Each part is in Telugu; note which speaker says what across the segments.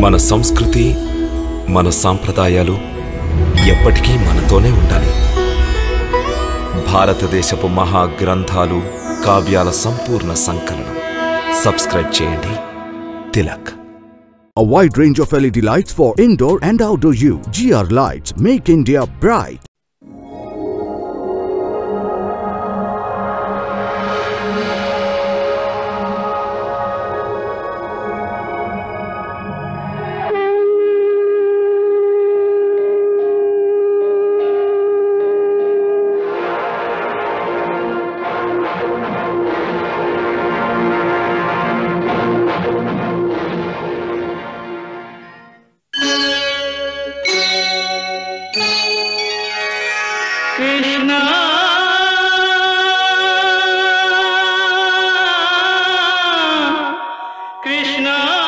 Speaker 1: మన సంస్కృతి మన సాంప్రదాయాలు ఎప్పటికీ మనతోనే ఉండాలి భారతదేశపు మహా గ్రంథాలు కావ్యాల సంపూర్ణ సంకలనం సబ్స్క్రైబ్ చేయండి Tilak
Speaker 2: A wide range of LED lights for indoor and outdoor use. GR Lights make India bright.
Speaker 3: Krishna Krishna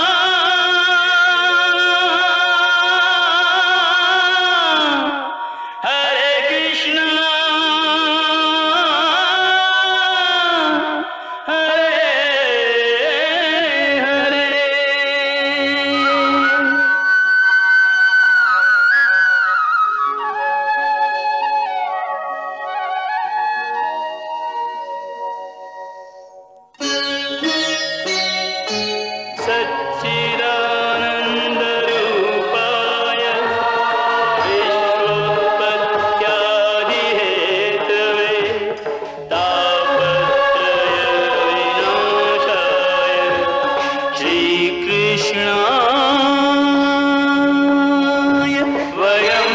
Speaker 3: Hare Krishna Hare Hare सच्चिदानन्दरूपाय विश्वोत्पत्त्यादिहेतवे तापत्रयविनाशाय श्रीकृष्णाय वयं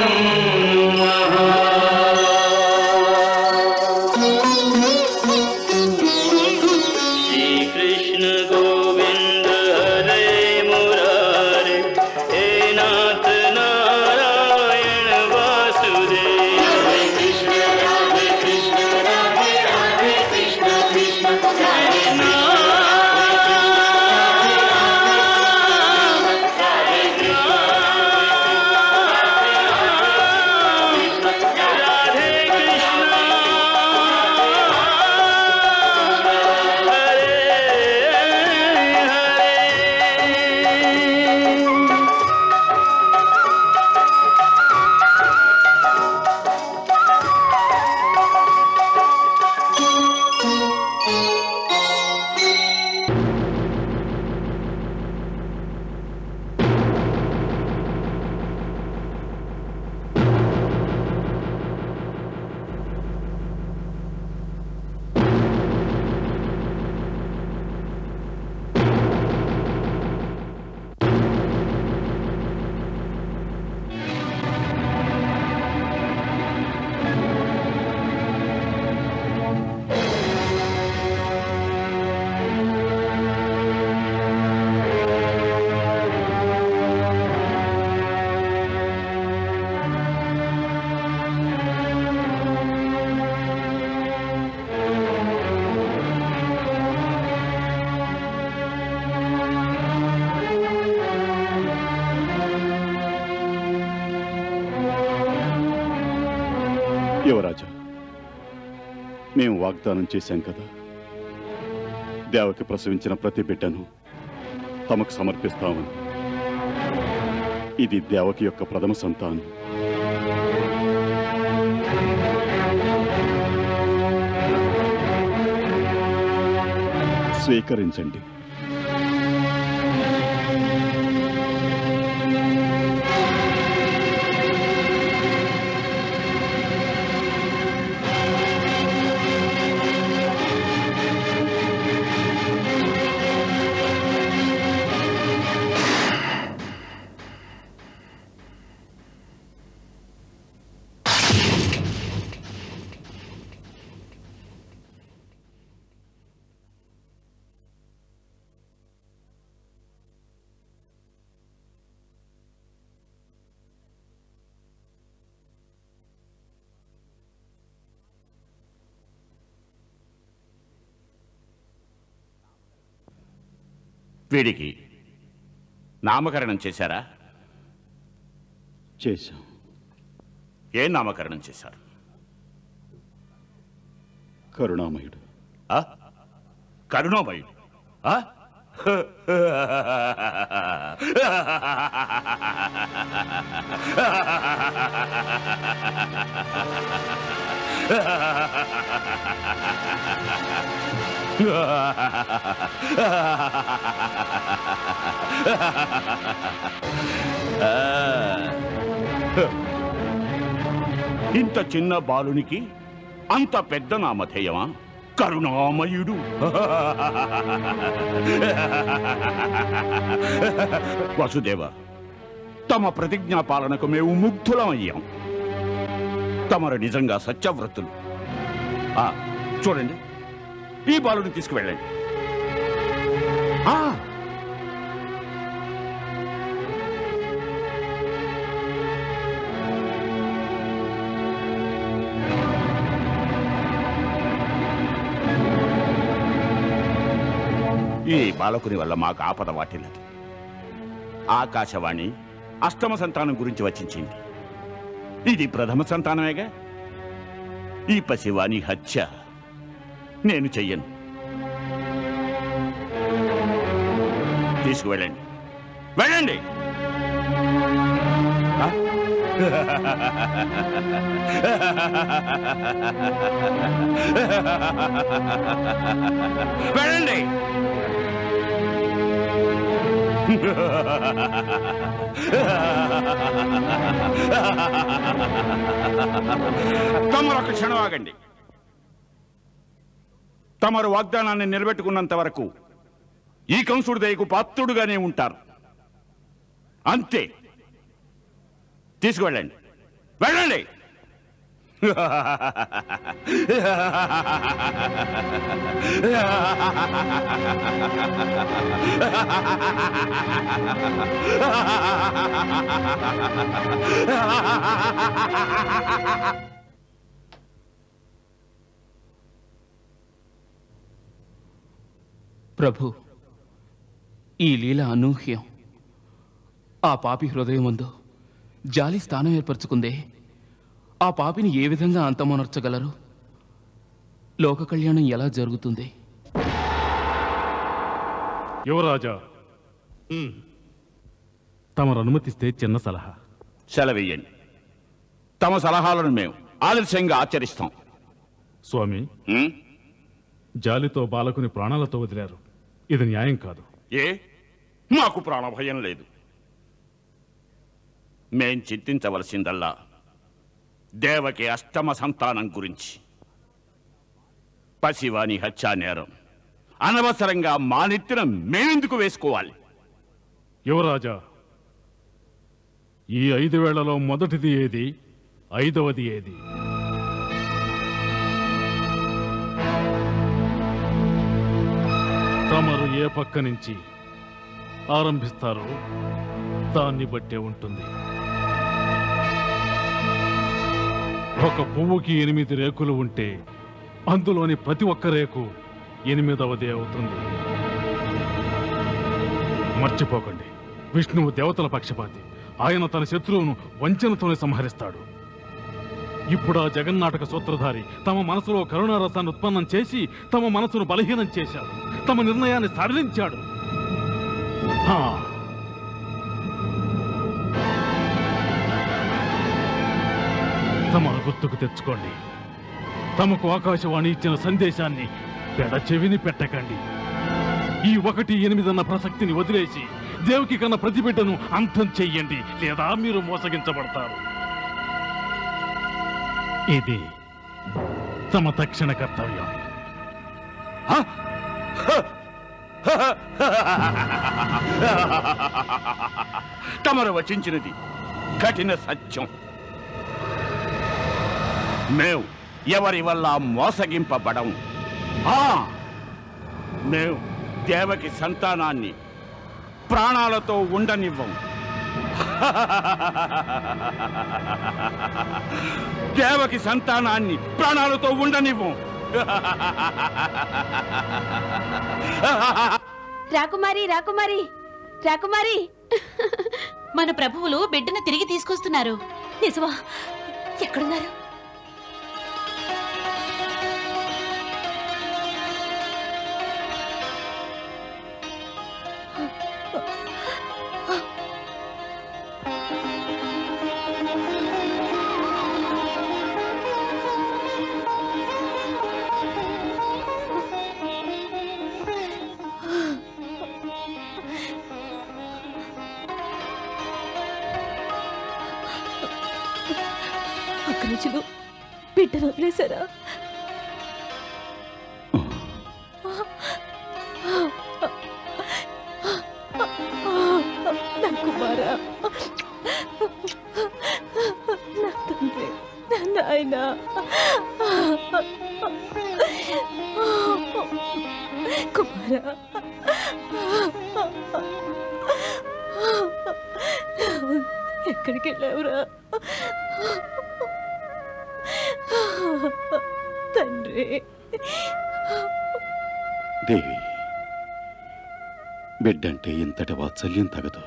Speaker 3: श्रीकृष्ण गोविन्द हरे मुरारे हे नाथ नारायण वासुदेव हरे कृष्ण राधे कृष्ण राधे राधे कृष्ण कृष्ण कृष्ण राधे हरे
Speaker 4: యువరాజా మేము వాగ్దానం చేశాం కదా దేవకి ప్రసవించిన ప్రతి బిడ్డను తమకు సమర్పిస్తామని ఇది దేవకి యొక్క ప్రథమ సంతానం స్వీకరించండి
Speaker 5: వీడికి నామకరణం చేశారా
Speaker 4: చేశాం
Speaker 5: ఏం నామకరణం చేశారు
Speaker 4: కరుణామయుడు
Speaker 5: ఆ? కరుణామయుడు ఆ? ఇంత చిన్న బాలునికి అంత పెద్ద నామధేయమా కరుణామయుడు వసుదేవ తమ ప్రతిజ్ఞా పాలనకు మేము ముగ్ధులమయ్యాం తమరు నిజంగా సత్యవ్రతులు ఆ, చూడండి ఈ బాలుని తీసుకువెళ్ళండి ఆ, ఈ బాలకుని వల్ల మాకు ఆపద వాటిల్లదు ఆకాశవాణి అష్టమ సంతానం గురించి వచించింది ఇది ప్రథమ సంతానమేగా ఈ పసివాణి హత్య నేను చెయ్యను తీసుకువెళ్ళండి వెళ్ళండి ఆ? వెళ్ళండి తమరు ఒక క్షణం ఆగండి తమరు వాగ్దానాన్ని నిలబెట్టుకున్నంత వరకు ఈ కంసుడు దయకు పాత్రుడుగానే ఉంటారు అంతే తీసుకువెళ్ళండి వెళ్ళండి
Speaker 6: ప్రభు ఈ లీల అనూహ్యం ఆ పాపి హృదయమందు జాలి స్థానం ఏర్పరచుకుందే ఆ పాపిని ఏ విధంగా అంతమొనర్చగలరు లోక కళ్యాణం ఎలా జరుగుతుంది
Speaker 7: యువరాజా తమరు అనుమతిస్తే చిన్న సలహా
Speaker 5: సెలవేయండి తమ సలహాలను మేము ఆలస్యంగా ఆచరిస్తాం
Speaker 7: స్వామి
Speaker 5: ఉం?
Speaker 7: జాలితో బాలకుని ప్రాణాలతో వదిలారు ఇది న్యాయం కాదు
Speaker 5: ఏ మాకు ప్రాణభయం లేదు మేం చింతించవలసిందల్లా దేవకి అష్టమ సంతానం గురించి పసివాని హత్యా నేరం అనవసరంగా మానెత్తిన మేమెందుకు వేసుకోవాలి
Speaker 7: యువరాజా ఈ ఐదు వేళలో మొదటిది ఏది ఐదవది ఏది తమరు ఏ పక్క నుంచి ఆరంభిస్తారో దాన్ని బట్టే ఉంటుంది ఒక పువ్వుకి ఎనిమిది రేకులు ఉంటే అందులోని ప్రతి ఒక్క రేకు ఎనిమిదవది అవుతుంది మర్చిపోకండి విష్ణువు దేవతల పక్షపాతి ఆయన తన శత్రువును వంచనతోనే సంహరిస్తాడు ఇప్పుడు ఆ జగన్నాటక సూత్రధారి తమ మనసులో కరుణారసాన్ని ఉత్పన్నం చేసి తమ మనసును బలహీనం చేశాడు తమ నిర్ణయాన్ని సడలించాడు హా. తమ గుర్తుకు తెచ్చుకోండి తమకు ఆకాశవాణి ఇచ్చిన సందేశాన్ని పెడచెవిని పెట్టకండి ఈ ఒకటి ఎనిమిదన్న ప్రసక్తిని వదిలేసి దేవకి కన్న ప్రతిబిడ్డను అంతం చెయ్యండి లేదా మీరు మోసగించబడతారు ఇది తమ తక్షణ కర్తవ్యం
Speaker 5: తమరు వచించినది కఠిన సత్యం మేము ఎవరి వల్ల మోసగింపబడం ఆ, మేము దేవకి సంతానాన్ని ప్రాణాలతో ఉండనివ్వం దేవకి సంతానాన్ని ప్రాణాలతో ఉండనివ్వం
Speaker 8: రాకుమారి రాకుమారి రాకుమారి
Speaker 9: మన ప్రభువులు బిడ్డను తిరిగి తీసుకొస్తున్నారు
Speaker 8: నిజమా ఎక్కడున్నారు మనుషులు బిడ్డను వదిలేశారా నా కుమారా నా తండ్రి నా నాయన కుమారా ఎక్కడికి వెళ్ళావురా తండ్రి
Speaker 4: దేవి బిడ్డంటే ఇంతటి వాత్సల్యం తగదు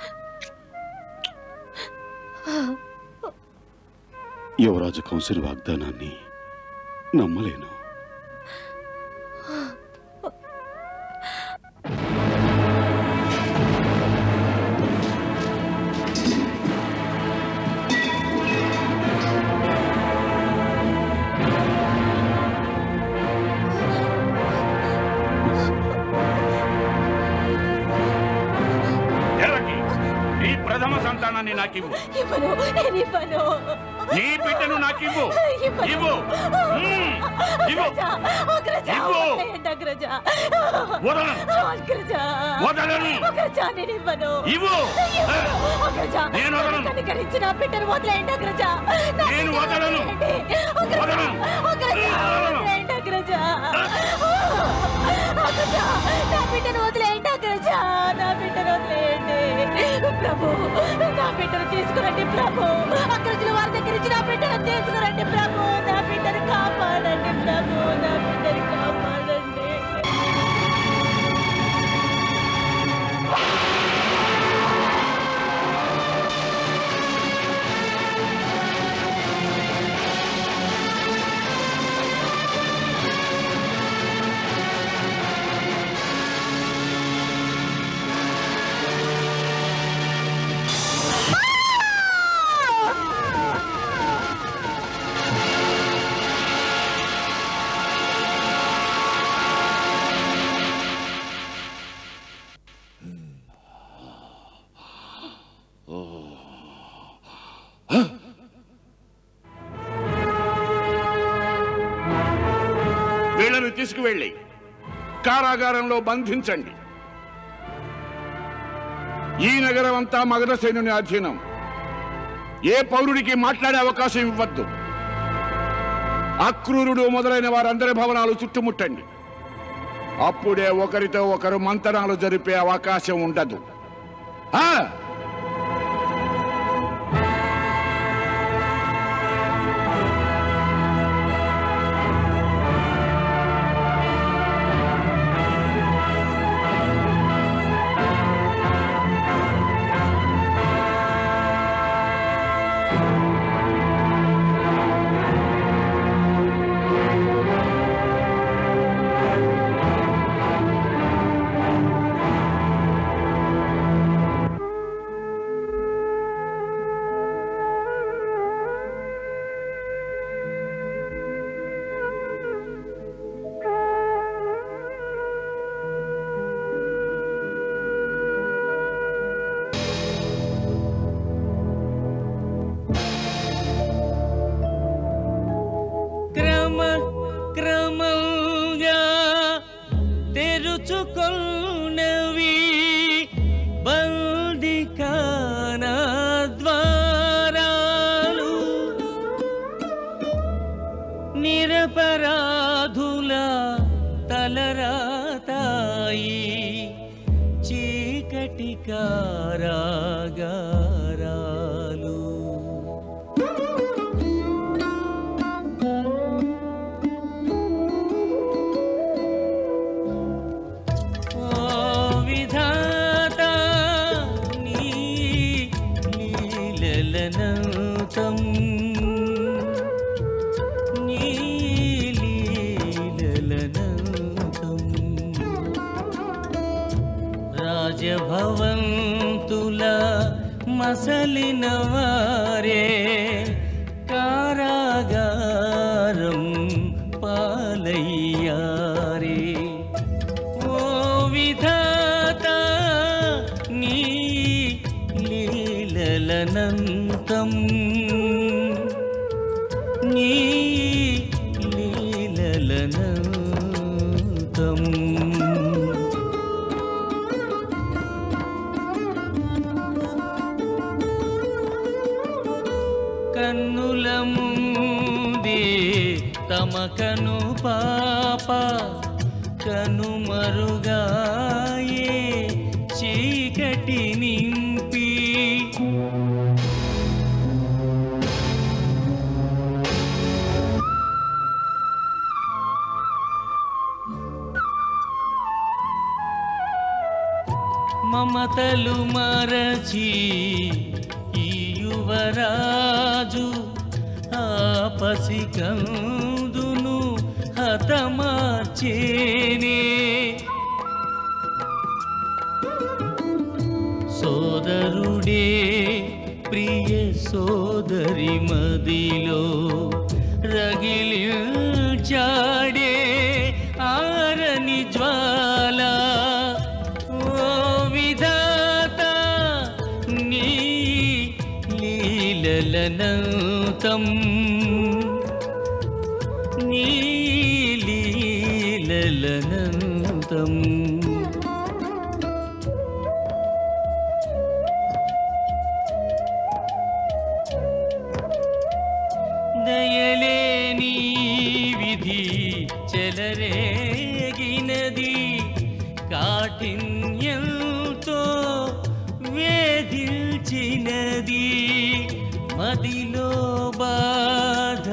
Speaker 4: యువరాజు కౌన్సిల్ వాగ్దానాన్ని నమ్మలేను
Speaker 5: దేవకి నీ ప్రథమ సంతానాన్ని నాకివ్వు
Speaker 8: ఇవ్వను నేను ఇవ్వను
Speaker 5: నీ బిడ్డను నాకివ్వు
Speaker 8: ఇవ్వను.
Speaker 5: ఇవ్వు మ్మ్. ఇవ్వు
Speaker 8: అగ్రజ, అగ్రజ,
Speaker 5: ఇవ్వు.
Speaker 8: వదిలేయండి అగ్రజ.
Speaker 5: వదలను.
Speaker 8: అగ్రజ,
Speaker 5: వదలను.
Speaker 8: అగ్రజ, నేను ఇవ్వను.
Speaker 5: ఇవ్వు.
Speaker 8: ఇవ్వను. అగ్రజ,
Speaker 5: నేను వదలను.
Speaker 8: నన్ను కనికరించి నా బిడ్డను వదిలేయండి అగ్రజ. నా
Speaker 5: నేను
Speaker 8: బిడ్డను
Speaker 5: వదలను.
Speaker 8: వదిలేయండి. అగ్రజ,
Speaker 5: వదలను.
Speaker 8: అగ్రజ,
Speaker 5: వదలను.
Speaker 8: వదిలేయండి అగ్రజ. అగ్రజ, నా బిడ్డను వదిలేయండి అగ్రజ. నా బిడ్డను వదిలేయండి ప్రభు నా బిడ్డను తీసుకురండి ప్రభు అగ్రజుల వారి దగ్గర నుంచి నా బిడ్డను తీసుకురండి ప్రభు నా బిడ్డను కాపాడండి ప్రభు నా బిడ్డను కాపాడండి
Speaker 5: వీళ్ళను తీసుకువెళ్ళి కారాగారంలో బంధించండి ఈ నగరం అంతా మగధసేనుని అధీనం ఏ పౌరుడికి మాట్లాడే అవకాశం ఇవ్వద్దు అక్రూరుడు మొదలైన వారందరి భవనాలు చుట్టుముట్టండి అప్పుడే ఒకరితో ఒకరు మంతనాలు జరిపే అవకాశం ఉండదు ఆ
Speaker 3: క్రమ క్రమంగా తెరుచుకొన్నవి బందికాన ద్వారాలు నిరపరాధుల తలరాతాయి చీకటి కారాగారాలు ఓ విధాత నీ లీలలనంతం నీ లీలలనంతం రాజభవంతుల మసలిన వారే కారాగారం పాలయ్యారే ఓ విధాత నీ లీలలనంతం కన్నుల ముందే తమ కను పాప కనుమరుగాయే చీకటి నింపి మమతలు మరచి ఈ యువరాజు ఆ పసికందును హతమార్చేనే సోదరుడే ప్రియ సోదరి మదిలో రగిలించాడే ఆరని జ్వాల ఓ విధాత నీ లీలలనంతం నీ లీలలనంతం దయలేని విధి చెలరేగినది కాఠిన్యంతో వేధించినది మదిలో బాధ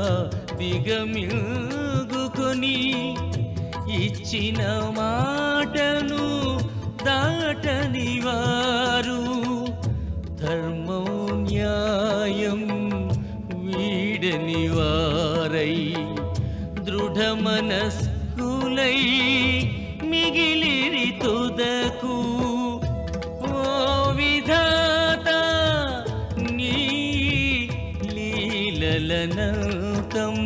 Speaker 3: దిగమిల్గుకొని ఇచ్చిన మాటను దాటని వారు ధర్మం న్యాయం వీడని వారై దృఢ మనస్కులై మిగిలిరి తుదకు ఓ విధాత నీ లీలలనంతం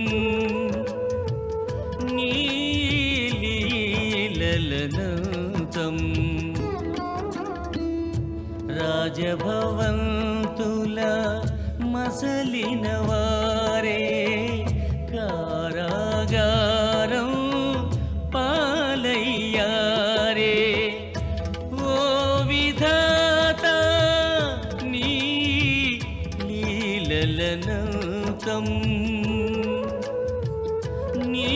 Speaker 3: నీ లీలలనంతం రాజభవంతుల మసలిన వారే కారాగారం పాలయ్యారే ఓ విధాత నీ లీలలనంతం నీ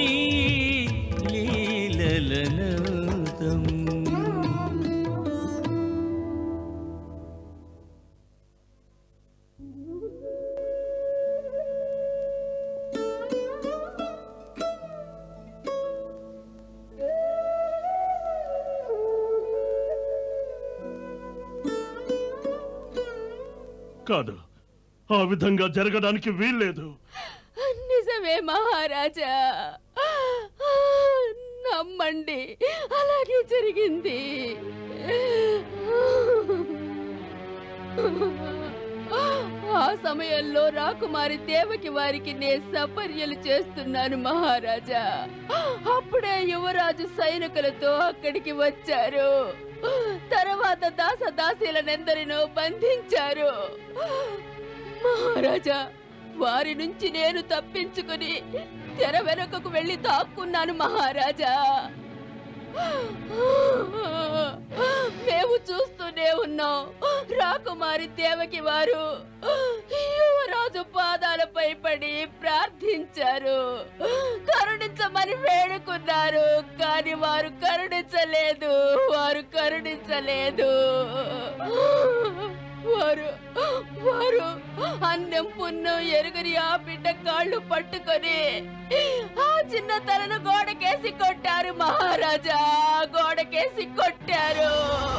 Speaker 3: లీలలనంతం
Speaker 10: కాదు ఆ విధంగా జరగడానికి వీల్లేదు
Speaker 8: నిజమే మహారాజా నమ్మండి అలాగే జరిగింది ఆ సమయంలో రాకుమారి దేవకి వారికి నే సపర్యలు చేస్తున్నాను మహారాజా అప్పుడే యువరాజు సైనికులతో అక్కడికి వచ్చారు తర్వాత దాస దాసీలనెందరినో బంధించారు మహారాజా వారి నుంచి నేను తప్పించుకుని తెర వెనుకకు వెళ్ళి దాక్కున్నాను మహారాజా మేము చూస్తూనే ఉన్నాం రాకుమారి దేవకి వారు యువరాజు పాదాలపై పడి ప్రార్థించారు కరుణించమని వేడుకున్నారు కానీ వారు కరుణించలేదు వారు కరుణించలేదు వారు వారు అన్నం పున్నం ఎరుగని ఆ బిడ్డ కాళ్ళు పట్టుకొని ఆ చిన్న తలను గోడకేసి కొట్టారు మహారాజా గోడకేసి కొట్టారు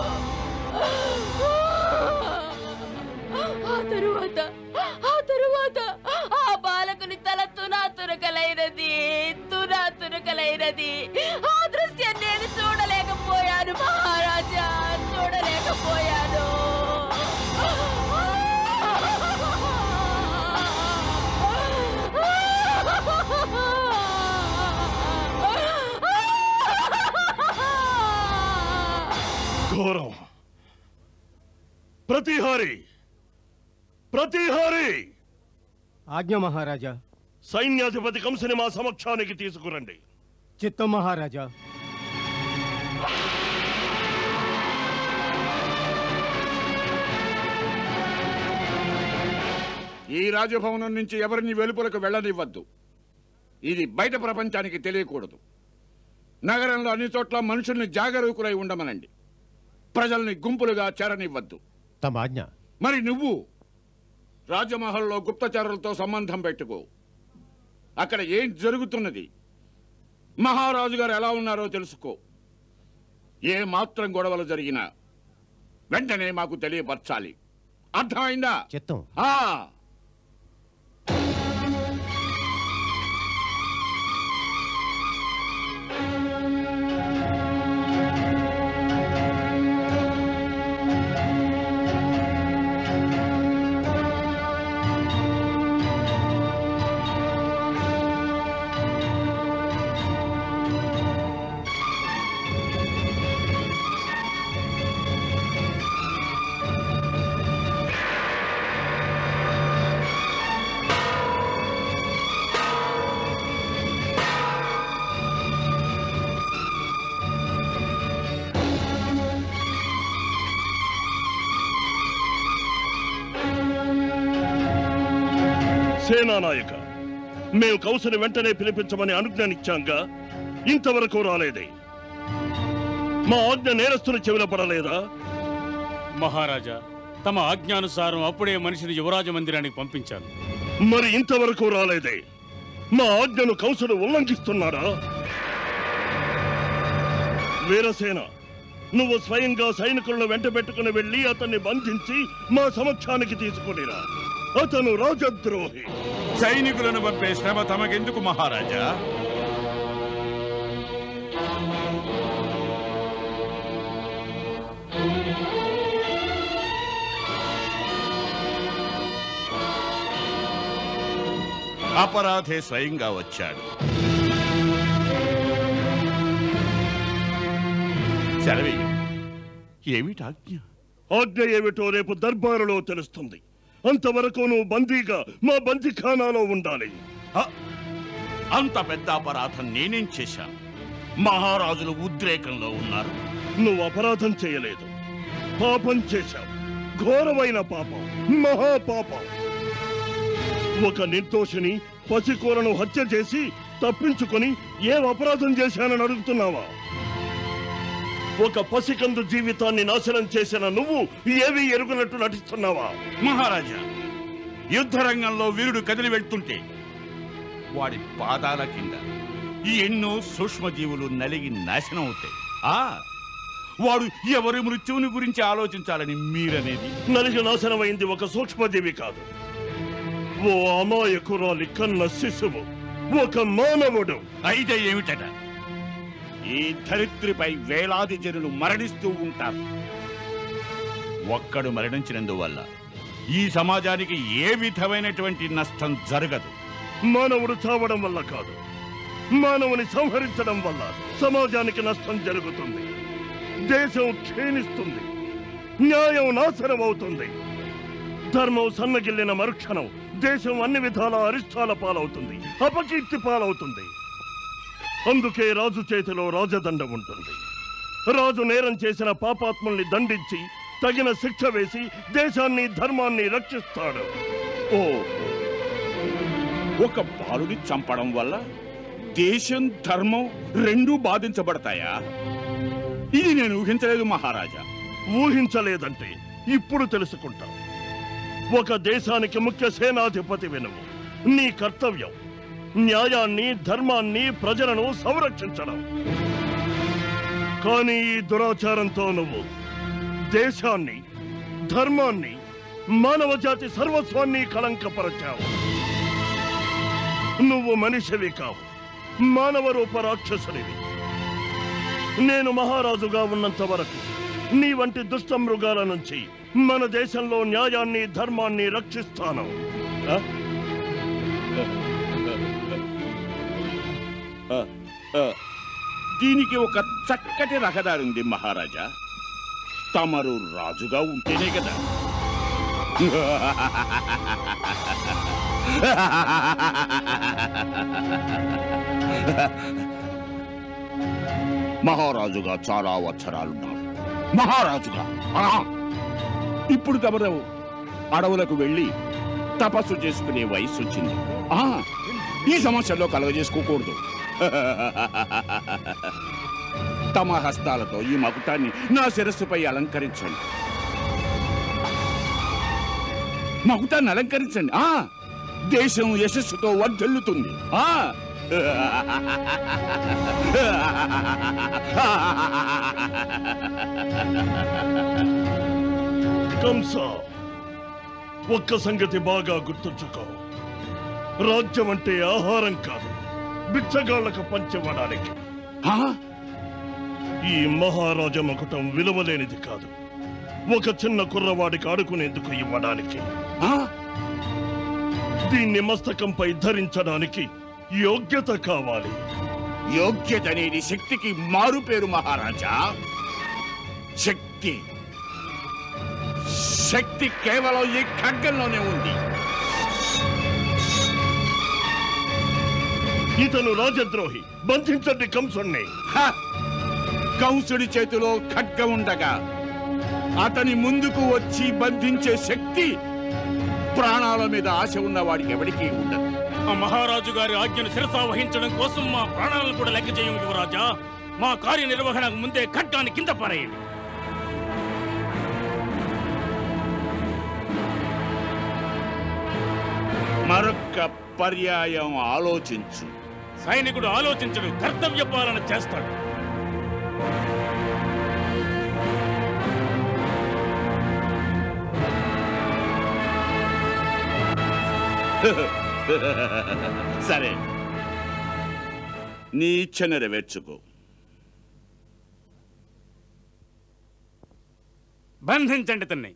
Speaker 8: ఆ తరువాత ఆ తరువాత ఆ బాలకుని తల తునా తునకలైనది తునా తునకలైనది ఆ దృశ్యం నేను చూడలేకపోయాను మహారాజా చూడలేకపోయాను
Speaker 10: ఘోరం ప్రతిహారి ప్రతిహారి
Speaker 11: ఆజ్ఞ మహారాజా
Speaker 10: సైన్యాధిపతి కంసుని మా సమక్షానికి తీసుకురండి
Speaker 11: చిత్తం మహారాజా
Speaker 5: ఈ రాజభవనం నుంచి ఎవరిని వెలుపలకు వెళ్ళనివ్వద్దు ఇది బయట ప్రపంచానికి తెలియకూడదు నగరంలో అన్ని చోట్ల మనుషుల్ని జాగరూకులై ఉండమనండి ప్రజల్ని గుంపులుగా చేరనివ్వద్దు
Speaker 12: తమ ఆజ్ఞ
Speaker 5: మరి నువ్వు రాజమహల్లో గుప్తచరులతో సంబంధం పెట్టుకో అక్కడ ఏం జరుగుతున్నది మహారాజు గారు ఎలా ఉన్నారో తెలుసుకో ఏ మాత్రం గొడవలు జరిగినా వెంటనే మాకు తెలియపరచాలి అర్థమైందా
Speaker 12: చిత్తం
Speaker 5: ఆ
Speaker 10: సేనానాయక మేము కౌసని వెంటనే పిలిపించమని అనుజ్ఞానిచ్చాంగా ఇంతవరకు రాలేదే మా ఆజ్ఞ నేరస్తుని చెవిన పడలేదా
Speaker 13: మహారాజా తమ ఆజ్ఞానుసారం అప్పుడే మనిషిని యువరాజ మందిరానికి పంపించాను
Speaker 10: మరి ఇంతవరకు రాలేదే మా ఆజ్ఞను కౌసుడు ఉల్లంఘిస్తున్నాడా వీరసేన నువ్వు స్వయంగా సైనికులను వెంట పెట్టుకుని వెళ్ళి అతన్ని బంధించి మా సమక్షానికి తీసుకునిరా అతను రాజద్రోహి
Speaker 5: సైనికులను పంపే శ్రమ తమకెందుకు మహారాజా
Speaker 14: అపరాధే స్వయంగా వచ్చాడు సెలవేయి ఏమిటి ఆజ్ఞ
Speaker 10: ఆజ్ఞ ఏమిటో రేపు దర్బారులో తెలుస్తుంది అంతవరకు నువ్వు బందీగా మా బందీఖానాలో ఉండాలి
Speaker 14: అంత పెద్ద అపరాధం నేనేం చేశాను మహారాజులు ఉద్రేకంలో ఉన్నారు
Speaker 10: నువ్వు అపరాధం చేయలేదు పాపం చేశావు ఘోరమైన పాపం మహాపాపం ఒక నిర్దోషిని పసికూరను హత్య చేసి తప్పించుకొని ఏం అపరాధం చేశానని అడుగుతున్నావా ఒక పసికందు జీవితాన్ని నాశనం చేసిన నువ్వు ఏవి ఎరుగునట్టు నటిస్తున్నావా
Speaker 14: మహారాజా యుద్ధ రంగంలో వీరుడు కదిలి వెళ్తుంటే వాడి పాదాల కింద ఎన్నో సూక్ష్మజీవులు నలిగి నాశనం అవుతాయి ఆ వాడు ఎవరి మృత్యువుని గురించి ఆలోచించాలని మీరనేది
Speaker 10: నలిగి నాశనమైంది ఒక సూక్ష్మజీవి కాదు ఓ అమాయకురాలి కన్న శిశువు ఒక మానవుడు
Speaker 14: అయితే ఏమిటట ఈ ధరిత్రిపై వేలాది జనులు మరణిస్తూ ఉంటారు ఒక్కడు మరణించినందువల్ల ఈ సమాజానికి ఏ విధమైనటువంటి నష్టం జరగదు
Speaker 10: మానవుడు చావడం వల్ల కాదు మానవుని సంహరించడం వల్ల సమాజానికి నష్టం జరుగుతుంది దేశం క్షీణిస్తుంది న్యాయం నాశనం అవుతుంది ధర్మం సన్నగిల్లిన మరుక్షణం దేశం అన్ని విధాల అరిష్టాల పాలవుతుంది అపకీర్తి పాలవుతుంది అందుకే రాజు చేతిలో రాజదండం ఉంటుంది రాజు నేరం చేసిన పాపాత్ముల్ని దండించి తగిన శిక్ష వేసి దేశాన్ని ధర్మాన్ని రక్షిస్తాడు
Speaker 5: ఓ ఒక బాలుని చంపడం వల్ల దేశం ధర్మం రెండూ బాధించబడతాయా ఇది నేను ఊహించలేదు మహారాజా
Speaker 10: ఊహించలేదంటే ఇప్పుడు తెలుసుకుంటాం ఒక దేశానికి ముఖ్య సేనాధిపతి వినుము నీ కర్తవ్యం న్యాయాన్ని ధర్మాన్ని ప్రజలను సంరక్షించడం కానీ ఈ దురాచారంతో నువ్వు దేశాన్ని ధర్మాన్ని మానవ జాతి సర్వస్వాన్ని కళంకపరచావు నువ్వు మనిషివి కావు మానవ రూప రాక్షసునివి నేను మహారాజుగా ఉన్నంత వరకు నీ వంటి దుష్ట మృగాల నుంచి మన దేశంలో న్యాయాన్ని ధర్మాన్ని రక్షిస్తాను
Speaker 5: ఆ? ఆ, ఆ, దీనికి ఒక చక్కటి రహదారి ఉంది మహారాజా తమరు రాజుగా ఉంటేనే కదా మహారాజుగా చాలా వచ్చరాలున్నారు మహారాజుగా ఆ! ఇప్పుడు తమరు అడవులకు వెళ్ళి తపస్సు చేసుకునే వయసు వచ్చింది ఆ, ఈ సమస్యలో కలగజేసుకోకూడదు తమ హస్తాలతో ఈ మకుటాన్ని నా శిరస్సుపై అలంకరించండి మకుటాన్ని అలంకరించండి ఆ దేశం యశస్సుతో వర్ధిల్లుతుంది ఆ
Speaker 10: కంస ఒక్క సంగతి బాగా గుర్తుంచుకో రాజ్యం అంటే ఆహారం కాదు బిచ్చగాళ్లకు పంచివ్వడానికి ఈ మహారాజ మకుటం విలువలేనిది కాదు ఒక చిన్న కుర్రవాడికి ఆడుకునేందుకు ఇవ్వడానికి దీన్ని మస్తకంపై ధరించడానికి యోగ్యత కావాలి
Speaker 5: యోగ్యత అనేది శక్తికి మారు పేరు మహారాజా శక్తి శక్తి కేవలం ఈ ఖడ్గంలోనే ఉంది
Speaker 10: ఇతను రాజద్రోహి బంధించండి కంసుణ్ణి
Speaker 5: హ! కంసుడి చేతిలో ఖడ్గం ఉండగా అతని ముందుకు వచ్చి బంధించే శక్తి ప్రాణాల మీద ఆశ ఉన్న వాడికి ఎవరికీ ఉండదు
Speaker 13: ఆ మహారాజు గారి ఆజ్ఞను శిరసా వహించడం కోసం మా ప్రాణాలను కూడా లెక్క చేయం యువరాజా మా కార్యనిర్వహణకు ముందే ఖడ్గాన్ని కింద పారేయండి
Speaker 5: మరొక్క పర్యాయం ఆలోచించు
Speaker 13: సైనికుడు ఆలోచించడు కర్తవ్య పాలన చేస్తాడు
Speaker 5: సరే నీ ఇచ్చ నెరవేర్చుకో
Speaker 13: బంధించండి తన్ని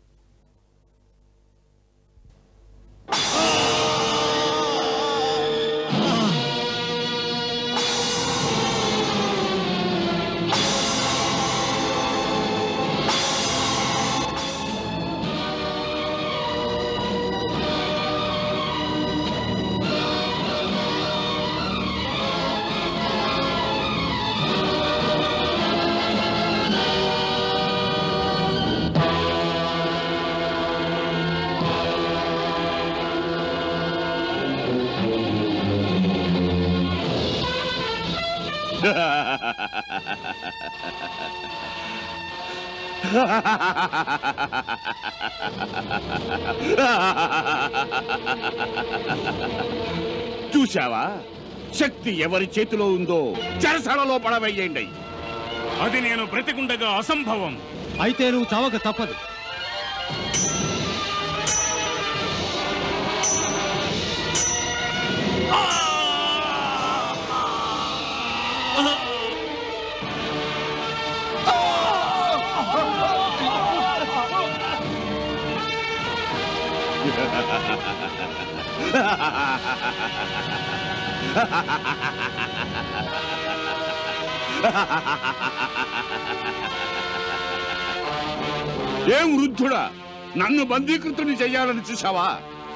Speaker 5: చూశావా శక్తి ఎవరి చేతిలో ఉందో చెరసలలో పడవేయండి
Speaker 13: అది నేను బ్రతికుండగా అసంభవం
Speaker 11: అయితే నువ్వు చావక తప్పదు
Speaker 5: ఏం వృద్ధుడా నన్ను బందీకృతుని చెయ్యాలని చూసావా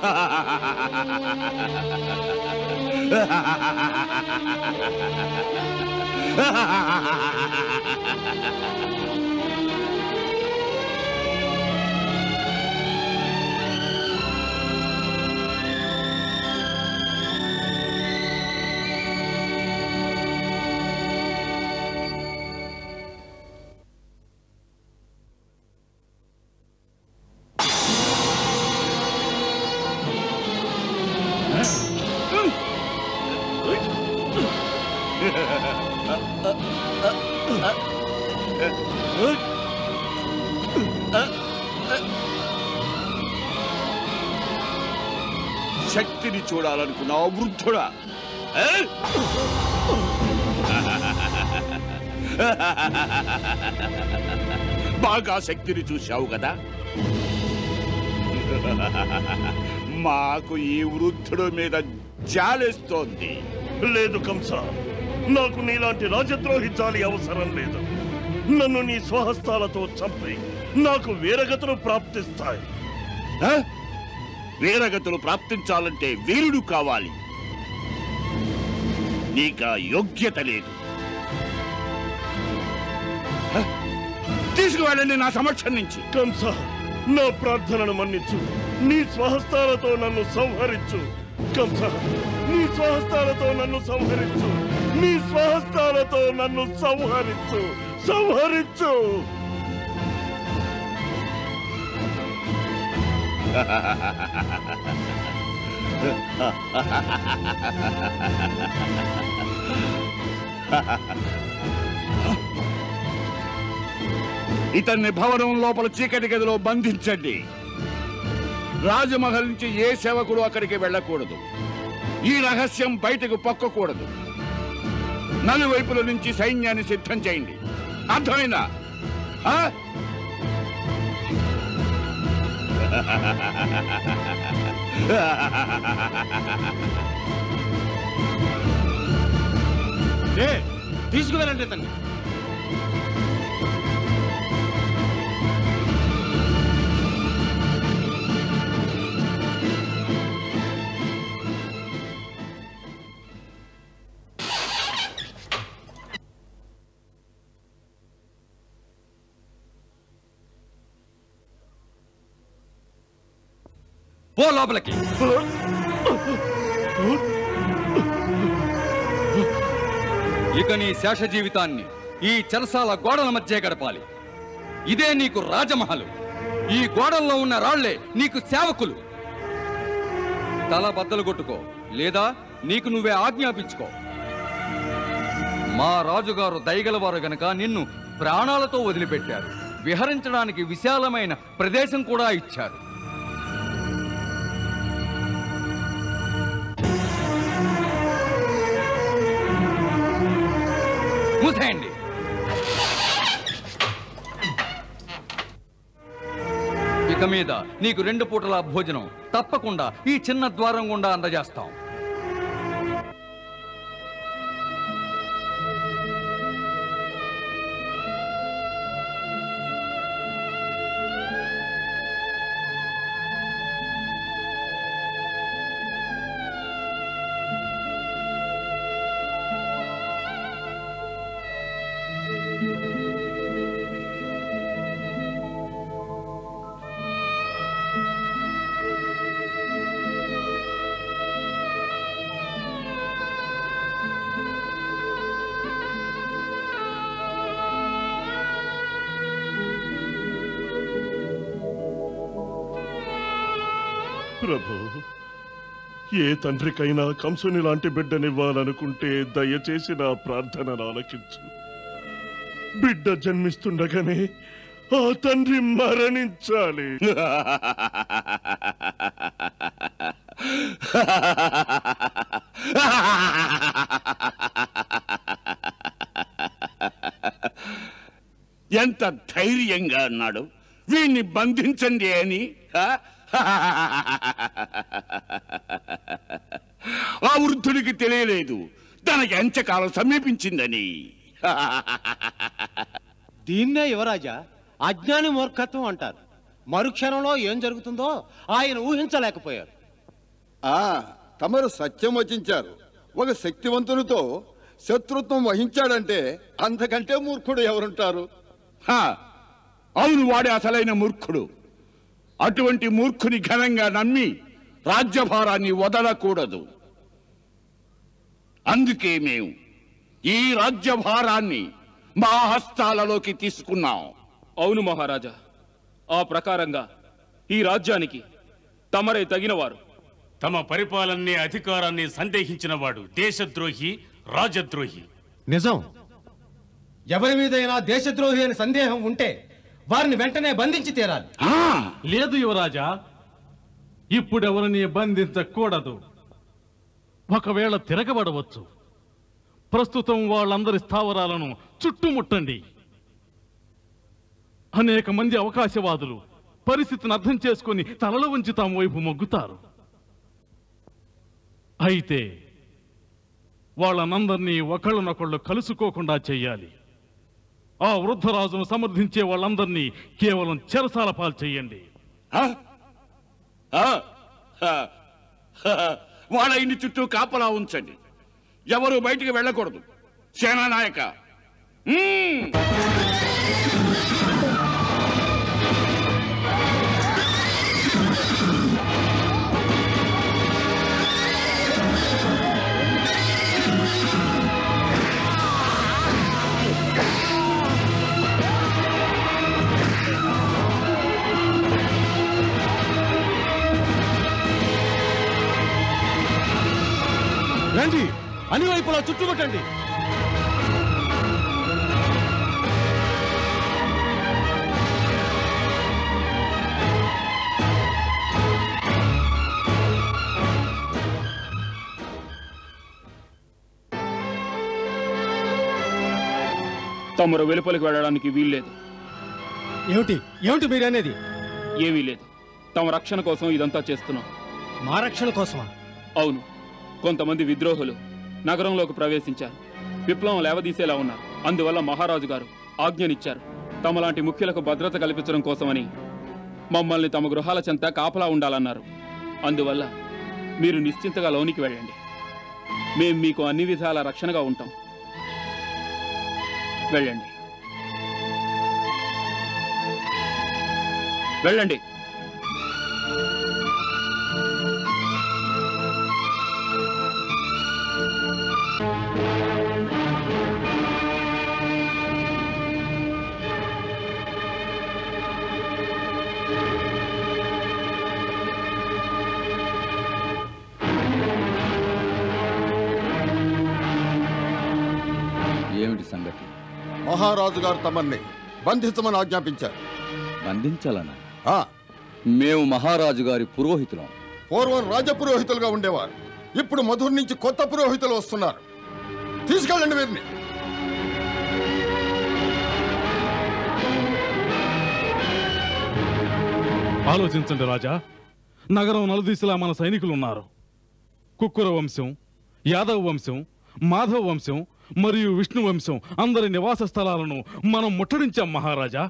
Speaker 5: శక్తిని చూడాలనుకున్నావు వృద్ధుడా ఏ? బాగా శక్తిని చూశావు కదా మాకు ఈ వృద్ధుడు మీద జాలేస్తోంది
Speaker 10: లేదు కంస నాకు నీలాంటి రాజద్రోహి జాలి అవసరం లేదు నన్ను నీ స్వహస్తాలతో చంపి నాకు వీరగతులు ప్రాప్తిస్తాయి
Speaker 5: ఆ? వీరగతులు ప్రాప్తించాలంటే వీరుడు కావాలి నీకా యోగ్యత లేదు హ? తీసుకువెళ్ళండి నా సమక్షం నుంచి
Speaker 10: కంస నా ప్రార్థనను మన్నించు నీ స్వహస్తాలతో నన్ను సంహరించు కంస నీ స్వహస్తాలతో నన్ను సంహరించు నీ స్వహస్తాలతో నన్ను సంహరించు సంహరించు
Speaker 5: ఇతన్ని భవనం లోపల చీకటి గదిలో బంధించండి రాజమహల్ నుంచి ఏ సేవకుడు అక్కడికి వెళ్ళకూడదు ఈ రహస్యం బయటకు పొక్కకూడదు నలువైపుల నుంచి సైన్యాన్ని సిద్ధం చేయండి అర్థమైందా ఆ?
Speaker 11: తీసుకువెళ్ళండి ఇతన్ని
Speaker 12: పో లోపలికి ఇక నీ శేష జీవితాన్ని ఈ చెరసాల గోడల మధ్య గడపాలి ఇదే నీకు రాజమహలు ఈ గోడల్లో ఉన్న రాళ్లే నీకు సేవకులు తల బద్దలు కొట్టుకో లేదా నీకు నువ్వే ఆజ్ఞాపించుకో మా రాజుగారు దయగలవారు గనక నిన్ను ప్రాణాలతో వదిలిపెట్టారు విహరించడానికి విశాలమైన ప్రదేశం కూడా ఇచ్చారు మూసేయండి ఇక మీద నీకు రెండు పూటల భోజనం తప్పకుండా ఈ చిన్న ద్వారం గుండా అందజేస్తాం
Speaker 10: ప్రభు ఏ తండ్రికైనా కంసుని లాంటి బిడ్డనివ్వాలనుకుంటే దయచేసి నా ప్రార్థనను ఆలకించు బిడ్డ జన్మిస్తుండగానే ఆ తండ్రి మరణించాలి
Speaker 5: ఎంత ధైర్యంగా అన్నాడు వీణ్ణి బంధించండి అని ఆ? ఆ వృద్ధుడికి తెలియలేదు తనకి అంచకాలం సమీపించిందని
Speaker 11: దీన్నే యువరాజా అజ్ఞాని మూర్ఖత్వం అంటారు మరుక్షణంలో ఏం జరుగుతుందో ఆయన ఊహించలేకపోయారు
Speaker 15: ఆ తమరు సత్యం వచించారు ఒక శక్తివంతునితో శత్రుత్వం వహించాడంటే అంతకంటే మూర్ఖుడు ఎవరుంటారు
Speaker 5: హా, అవును వాడే అసలైన మూర్ఖుడు అటువంటి మూర్ఖుని ఘనంగా నమ్మి రాజ్యభారాన్ని వదలకూడదు అందుకే మేము ఈ రాజ్యభారాన్ని మా హస్తాలలోకి తీసుకున్నాం
Speaker 6: అవును మహారాజా ఆ ప్రకారంగా ఈ రాజ్యానికి తమరే తగినవారు
Speaker 13: తమ పరిపాలనని అధికారాన్ని సందేహించిన వాడు దేశద్రోహి రాజద్రోహి
Speaker 11: నిజం ఎవరి మీదైనా దేశద్రోహి అని సందేహం ఉంటే వారిని వెంటనే బంధించి తీరాలి
Speaker 7: లేదు యువరాజా ఇప్పుడెవరిని బంధించకూడదు ఒకవేళ తిరగబడవచ్చు ప్రస్తుతం వాళ్ళందరి స్థావరాలను చుట్టుముట్టండి అనేక మంది అవకాశవాదులు పరిస్థితిని అర్థం చేసుకుని తలలు ఉంచి తాము వైపు మొగ్గుతారు అయితే వాళ్ళనందరినీ ఒకళ్ళనొకళ్ళు కలుసుకోకుండా చెయ్యాలి ఆ వృద్ధరాజును సమర్థించే వాళ్ళందరినీ కేవలం చెరసాల పాలు చెయ్యండి
Speaker 5: ఆ? ఆ? హ, హ, వాళ్ళ ఇంటి చుట్టూ కాపలా ఉంచండి ఎవరు బయటికి వెళ్ళకూడదు సేనానాయక మ్మ్.
Speaker 11: అన్ని వైపులా చుట్టుముట్టండి
Speaker 6: తమరు వెలుపలికి వెళ్ళడానికి వీల్లేదు
Speaker 11: ఏమిటి ఏమిటి మీరు అనేది
Speaker 6: ఏమీ లేదు తమ రక్షణ కోసం ఇదంతా చేస్తున్నాం
Speaker 11: మా రక్షణ కోసమా
Speaker 6: అవును కొంతమంది విద్రోహులు నగరంలోకి ప్రవేశించారు విప్లవం లేవదీసేలా ఉన్నారు అందువల్ల మహారాజు గారు ఆజ్ఞనిచ్చారు తమలాంటి ముఖ్యులకు భద్రత కల్పించడం కోసమని మమ్మల్ని తమ గృహాల చెంత కాపలా ఉండాలన్నారు అందువల్ల మీరు నిశ్చింతగా లోనికి వెళ్ళండి మేం మీకు అన్ని విధాల రక్షణగా ఉంటాం వెళ్ళండి వెళ్ళండి
Speaker 12: ఏమిటి సంగతి
Speaker 15: మహారాజు గారు తమన్ని బంధించమని ఆజ్ఞాపించారు
Speaker 12: బంధించాలనా
Speaker 15: ఆ,
Speaker 12: మేము మహారాజు గారి పురోహితులం
Speaker 15: పూర్వం రాజపురోహితులుగా ఉండేవారు ఇప్పుడు మధుర్ నుంచి కొత్త పురోహితులు వస్తున్నారు తీసుకెళ్ళండి వీరిని
Speaker 7: ఆలోచించండి రాజా నగరం నలుదిశలా మన సైనికులు ఉన్నారు కుక్కుర వంశం యాదవ్ వంశం మాధవ్ వంశం మరియు విష్ణు వంశం అందరి నివాస స్థలాలను మనం ముట్టడించాం మహారాజా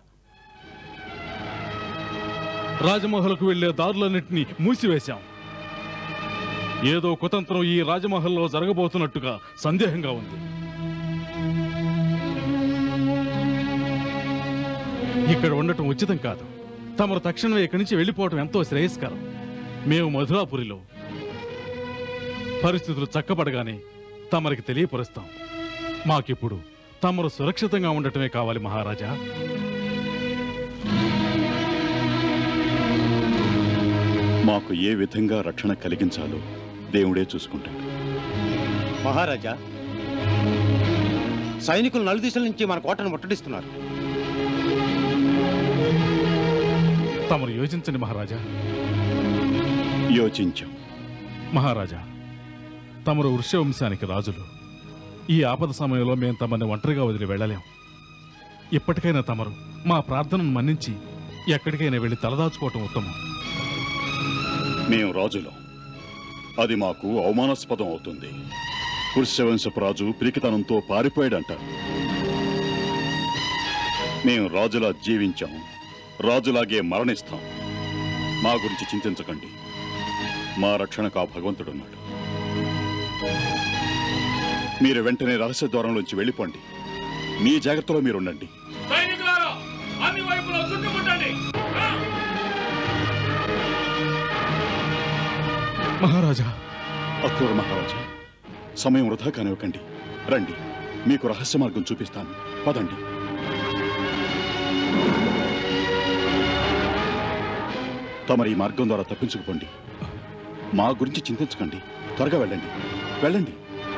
Speaker 7: రాజమహల్కు వెళ్లే దారులన్నింటినీ మూసివేశాం ఏదో కుతంత్రం ఈ రాజమహల్లో జరగబోతున్నట్టుగా సందేహంగా ఉంది ఇక్కడ ఉండటం ఉచితం కాదు తమరు తక్షణమే ఇక్కడి నుంచి వెళ్ళిపోవటం ఎంతో శ్రేయస్కరం మేము మధురాపురిలో పరిస్థితులు చక్కబడగానే తమరికి తెలియపరుస్తాం మాకిప్పుడు తమరు సురక్షితంగా ఉండటమే కావాలి మహారాజా
Speaker 4: మాకు ఏ విధంగా రక్షణ కలిగించాలో దేవుడే చూసుకుంటాడు
Speaker 11: మహారాజా సైనికులు నలుదిశల నుంచి మన కోటను ముట్టడిస్తున్నారు
Speaker 7: తమరు యోచించండి మహారాజా
Speaker 4: యోచించాం
Speaker 7: మహారాజా తమరు వృష్యవంశానికి రాజులు ఈ ఆపద సమయంలో మేము తమని ఒంటరిగా వదిలి వెళ్ళలేం ఇప్పటికైనా తమరు మా ప్రార్థనను మన్నించి ఎక్కడికైనా వెళ్ళి తలదాచుకోవటం ఉత్తమం
Speaker 4: మేము రాజులం అది మాకు అవమానాస్పదం అవుతుంది పురుషవంశపు రాజు పిరికితనంతో పారిపోయాడంట మేము రాజులా జీవించాం రాజులాగే మరణిస్తాం మా గురించి చింతించకండి మా రక్షణకు ఆ భగవంతుడున్నాడు మీరు వెంటనే రహస్య ద్వారంలోంచి వెళ్ళిపోండి మీ జాగ్రత్తలో మీరు ఉండండి
Speaker 13: సైనికులారా అన్ని వైపులా చుట్టుముట్టండి
Speaker 7: మహారాజా
Speaker 4: అక్రూర మహారాజా సమయం వృధా కానివ్వకండి రండి మీకు రహస్య మార్గం చూపిస్తాను పదండి తమరు ఈ మార్గం ద్వారా తప్పించుకుపోండి మా గురించి చింతించకండి త్వరగా వెళ్ళండి వెళ్ళండి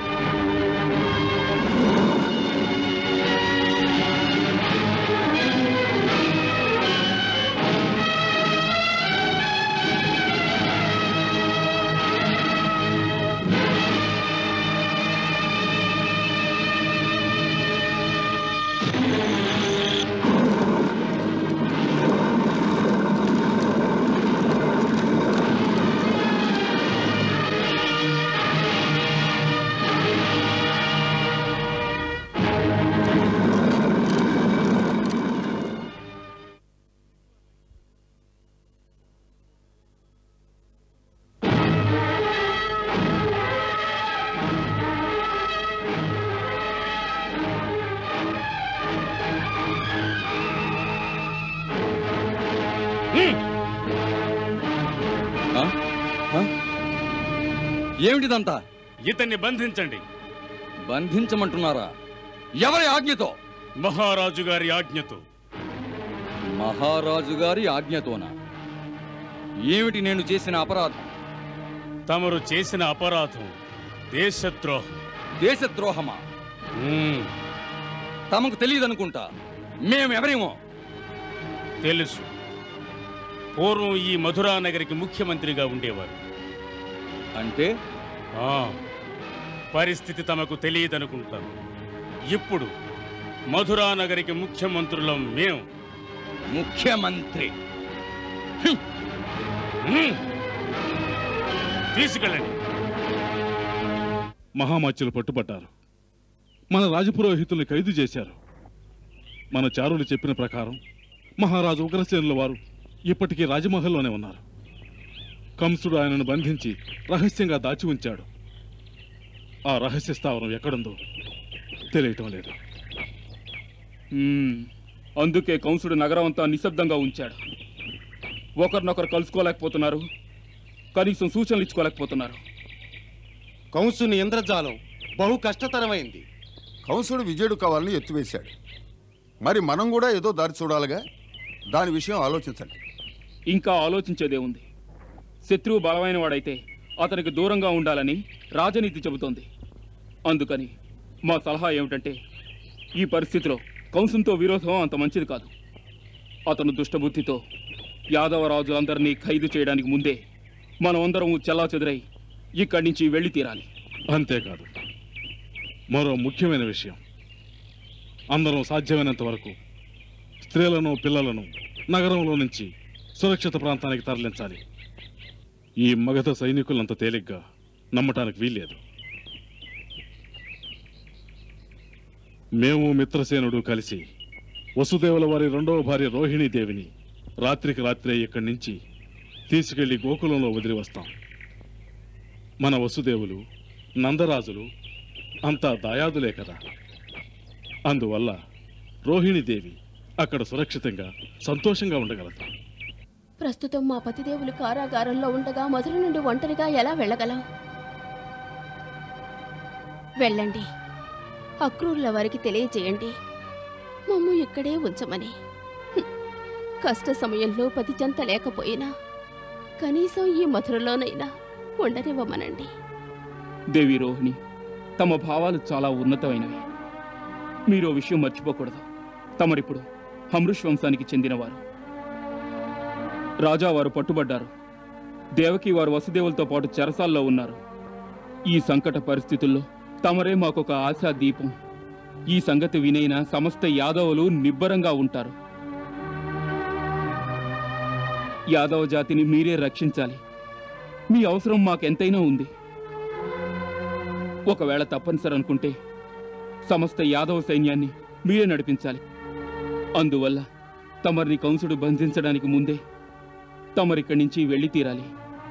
Speaker 12: ఆ? ఆ? ఏమిటిదంతా
Speaker 13: ఇతన్ని బంధించండి
Speaker 12: బంధించమంటున్నారా ఎవరి ఆజ్ఞతో
Speaker 13: మహారాజు గారి ఆజ్ఞతో
Speaker 12: మహారాజు గారి ఆజ్ఞతోనా ఏమిటి నేను చేసిన అపరాధం
Speaker 13: తమరు చేసిన అపరాధం దేశద్రోహం
Speaker 12: దేశద్రోహమా తమకు తెలియదనుకుంటా మేమెవరేమో
Speaker 13: తెలుసు పూర్వం ఈ మధురా నగరికి ముఖ్యమంత్రిగా ఉండేవారు
Speaker 12: అంటే
Speaker 13: ఆ, పరిస్థితి తమకు తెలియదనుకుంటాను ఇప్పుడు మధురా నగరికి ముఖ్యమంత్రులం మేము
Speaker 12: ముఖ్యమంత్రి
Speaker 13: హ్మ్. తీసుకెళ్ళండి
Speaker 7: మహామాత్యులు పట్టుబడ్డారు మన రాజపురోహితుల్ని ఖైదు చేశారు మన చారులు చెప్పిన ప్రకారం మహారాజు ఉగ్రసేనుల వారు ఇప్పటికీ రాజమహల్లోనే ఉన్నారు కంసుడు ఆయనను బంధించి రహస్యంగా దాచి ఉంచాడు ఆ రహస్య స్థావరం ఎక్కడుందో తెలియటం లేదు
Speaker 6: మ్మ్. అందుకే కంసుడు నగరం అంతా నిశ్శబ్దంగా ఉంచాడు ఒకరినొకరు కలుసుకోలేకపోతున్నారు కనీసం సూచనలు ఇచ్చుకోలేకపోతున్నారు
Speaker 11: కంసుని ఇంద్రజాలం బహు కష్టతరమైంది
Speaker 15: కంసుడు విజయుడు కావాలని ఎత్తివేశాడు మరి మనం కూడా ఏదో దారి చూడాలిగా దాని విషయం ఆలోచించండి
Speaker 6: ఇంకా ఆలోచించేదే ఉంది శత్రువు బలమైన వాడైతే అతనికి దూరంగా ఉండాలని రాజనీతి చెబుతోంది అందుకని మా సలహా ఏమిటంటే ఈ పరిస్థితిలో కంసంతో విరోధం అంత మంచిది కాదు అతను దుష్టబుద్ధితో యాదవ రాజులందరినీ ఖైదు చేయడానికి ముందే మనమందరం చెల్లా చెదురై ఇక్కడి నుంచి వెళ్ళి తీరాలి
Speaker 7: అంతేకాదు మరో ముఖ్యమైన విషయం అందరం సాధ్యమైనంత వరకు స్త్రీలను పిల్లలను నగరంలో నుంచి సురక్షిత ప్రాంతానికి తరలించాలి ఈ మగధ సైనికులంత తేలిగ్గా నమ్మటానికి వీల్లేదు మేము మిత్రసేనుడు కలిసి వసుదేవుల వారి రెండవ భార్య రోహిణీదేవిని రాత్రికి రాత్రే ఇక్కడి నుంచి తీసుకెళ్లి గోకులంలో వదిలి వస్తాం మన వసుదేవులు నందరాజులు అంతా దాయాదులే కదా అందువల్ల రోహిణీదేవి అక్కడ సురక్షితంగా సంతోషంగా ఉండగలదు
Speaker 16: ప్రస్తుతం మా పతిదేవులు కారాగారంలో ఉండగా మధుర నుండి ఒంటరిగా ఎలా వెళ్ళగలం వెళ్ళండి అక్రూరుల వారికి తెలియజేయండి మమ్ము ఇక్కడే ఉంచమని హ్మ్. కష్ట సమయంలో పతి చెంత లేకపోయినా కనీసం ఈ మధురలోనైనా ఉండనివ్వమనండి
Speaker 6: దేవి రోహిణి తమ భావాలు చాలా ఉన్నతమైనవి మీరు ఓ విషయం మర్చిపోకూడదు తమరిప్పుడు హమృష్ వంశానికి చెందినవారు రాజా వారు పట్టుబడ్డారు దేవకి వారు వసుదేవులతో పాటు చెరసాల్లో ఉన్నారు ఈ సంకట పరిస్థితుల్లో తమరే మాకొక ఆశా దీపం ఈ సంగతి వినైన సమస్త యాదవులు నిబ్బరంగా ఉంటారు యాదవ జాతిని మీరే రక్షించాలి మీ అవసరం మాకెంతైనా ఉంది ఒకవేళ తప్పనిసరి అనుకుంటే సమస్త యాదవ సైన్యాన్ని మీరే నడిపించాలి అందువల్ల తమరిని కంసుడు బంధించడానికి ముందే తమరిక్కడి నుంచి వెళ్ళి తీరాలి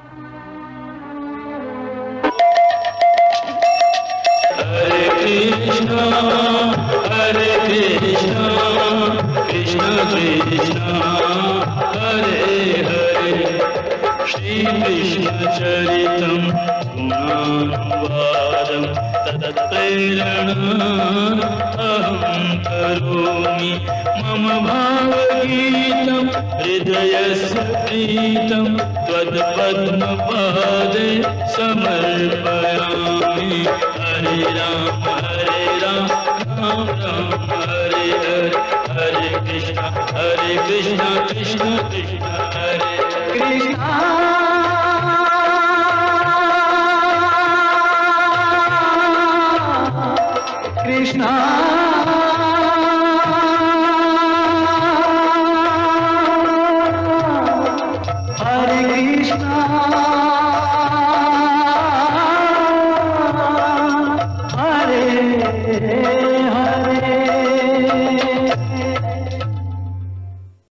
Speaker 3: కృష్ణ హరే కృష్ణ కృష్ణ కృష్ణ హరే హరే శ్రీ కృష్ణ చరితం గుణానువాదం తత్ప్రేరణ అహం కరోమి మమ భావగీతం హృదయస్య ప్రీతం त्वत्पद्मपादे समर्पयामि हरे राम हरे राम राम राम हरे हरे हरे कृष्ण हरे कृष्ण कृष्ण कृष्ण हरे
Speaker 17: కృష్ణ హరే కృష్ణ